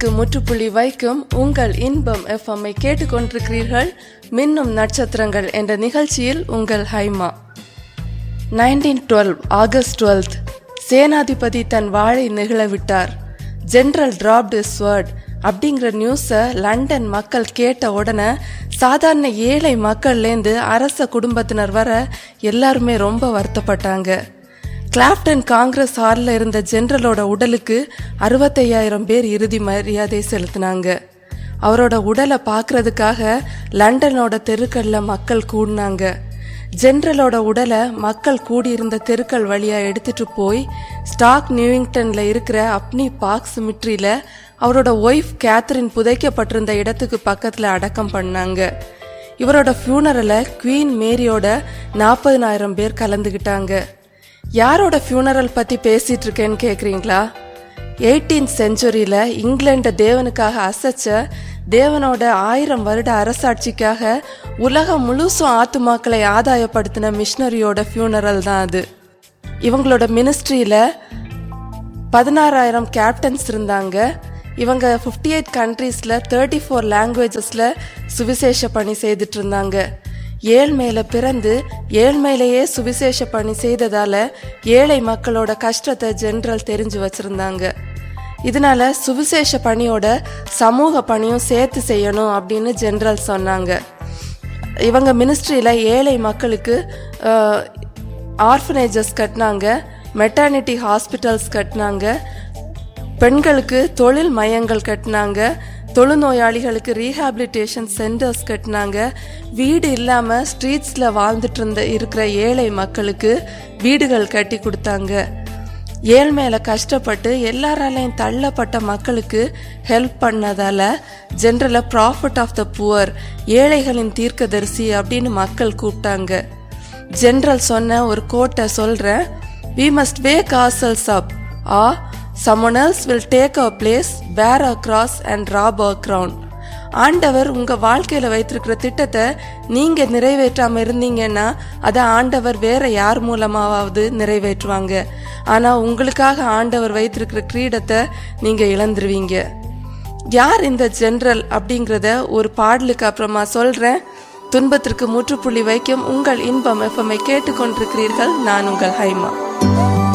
துன்பத்திற்கு முற்றுப்புள்ளி வைக்கும் உங்கள் இன்பம் எஃப்எம்ஐ கேட்டுக்கொண்டிருக்கிறீர்கள் மின்னும் நட்சத்திரங்கள் என்ற நிகழ்ச்சியில் உங்கள் Haima nineteen twelve August twelfth சேனாதிபதி தன் வாளை நிகழவிட்டார் ஜெனரல் டிராப்டு ஸ்வர்ட் அப்படிங்கிற நியூஸை லண்டன் மக்கள் கேட்ட உடனே சாதாரண ஏழை மக்கள்லேருந்து அரச குடும்பத்தினர் வர எல்லாருமே ரொம்ப வருத்தப்பட்டாங்க கிளாப்டன் காங்கிரஸ் ஹாலில் இருந்த ஜெனரலோட உடலுக்கு அறுபத்தையாயிரம் பேர் இறுதி மரியாதை செலுத்தினாங்க அவரோட உடலை பார்க்கறதுக்காக லண்டனோட தெருக்கள்ல மக்கள் கூடினாங்க ஜெனரலோட உடலை மக்கள் கூடியிருந்த தெருக்கள் வழியா எடுத்துட்டு போய் ஸ்டாக் நியூயிங்டன்ல இருக்கிற அப்னி பார்க் சிமிட்ரியில அவரோட ஒய்ஃப் கேத்தரின் புதைக்கப்பட்டிருந்த இடத்துக்கு பக்கத்துல அடக்கம் பண்ணாங்க இவரோட ஃபியூனரலை குவீன் மேரியோட நாற்பதினாயிரம் பேர் கலந்துகிட்டாங்க யாரோட ஃபியூனரல் பத்தி பேசிட்டு இருக்கேன்னு கேக்குறீங்களா எயிட்டீன் செஞ்சுரியில இங்கிலாண்டை தேவனுக்காக அசைச்ச தேவனோட ஆயிரம் வருட அரசாட்சிக்காக உலகம் முழுசும் ஆத்துமாக்களை ஆதாயப்படுத்தின மிஷினரியோட ஃபியூனரல் தான் அது இவங்களோட மினிஸ்ட்ரியில பதினாறாயிரம் கேப்டன்ஸ் இருந்தாங்க இவங்க ஃபிஃப்டி எயிட் கண்ட்ரீஸில் தேர்ட்டி ஃபோர் லாங்குவேஜஸில் சுவிசேஷ பணி செய்துட்டு இருந்தாங்க ஏழ்மையில பிறந்து ஏழ்மையிலேயே சுவிசேஷ பணி செய்ததால ஏழை மக்களோட கஷ்டத்தை ஜெனரல் தெரிஞ்சு வச்சிருந்தாங்க இதனால சுவிசேஷ பணியோட சமூக பணியும் சேர்த்து செய்யணும் அப்படின்னு ஜெனரல் சொன்னாங்க இவங்க மினிஸ்ட்ரியில ஏழை மக்களுக்கு ஆர்ஃபனேஜஸ் கட்டினாங்க மெட்டர்னிட்டி ஹாஸ்பிட்டல்ஸ் கட்டினாங்க பெண்களுக்கு தொழில் மையங்கள் கட்டினாங்க தொழுநோயாளிகளுக்கு ரீஹாபிலிட்டேஷன் சென்டர்ஸ் கட்டினாங்க வீடு இல்லாமல் ஸ்ட்ரீட்ஸில் வாழ்ந்துட்டு இருந்த இருக்கிற ஏழை மக்களுக்கு வீடுகள் கட்டி கொடுத்தாங்க ஏழ்மையில கஷ்டப்பட்டு எல்லாராலையும் தள்ளப்பட்ட மக்களுக்கு ஹெல்ப் பண்ணதால ஜென்ரலா ப்ராஃபிட் ஆஃப் த புவர் ஏழைகளின் தீர்க்கதரிசி அப்படின்னு மக்கள் கூப்பிட்டாங்க ஜென்ரல் சொன்ன ஒரு கோட்டை சொல்றேன் we must wake ourselves up ah someone else will take our place bear our cross and rob our crown ஆண்டவர் உங்க வாழ்க்கையில வைத்திருக்கிற திட்டத்தை நீங்க நிறைவேற்றாம இருந்தீங்கன்னா அதை ஆண்டவர் வேற யார் மூலமாவது நிறைவேற்றுவாங்க ஆனா உங்களுக்காக ஆண்டவர் வைத்திருக்கிற கிரீடத்தை நீங்க இழந்துருவீங்க யார் இந்த ஜெனரல் அப்படிங்கிறத ஒரு பாடலுக்கு அப்புறமா சொல்றேன் துன்பத்திற்கு முற்றுப்புள்ளி வைக்கும் உங்கள் இன்பம் எஃப்எம்ஐ கேட்டுக்கொண்டிருக்கிறீர்கள் நான் உங்கள் ஹைமா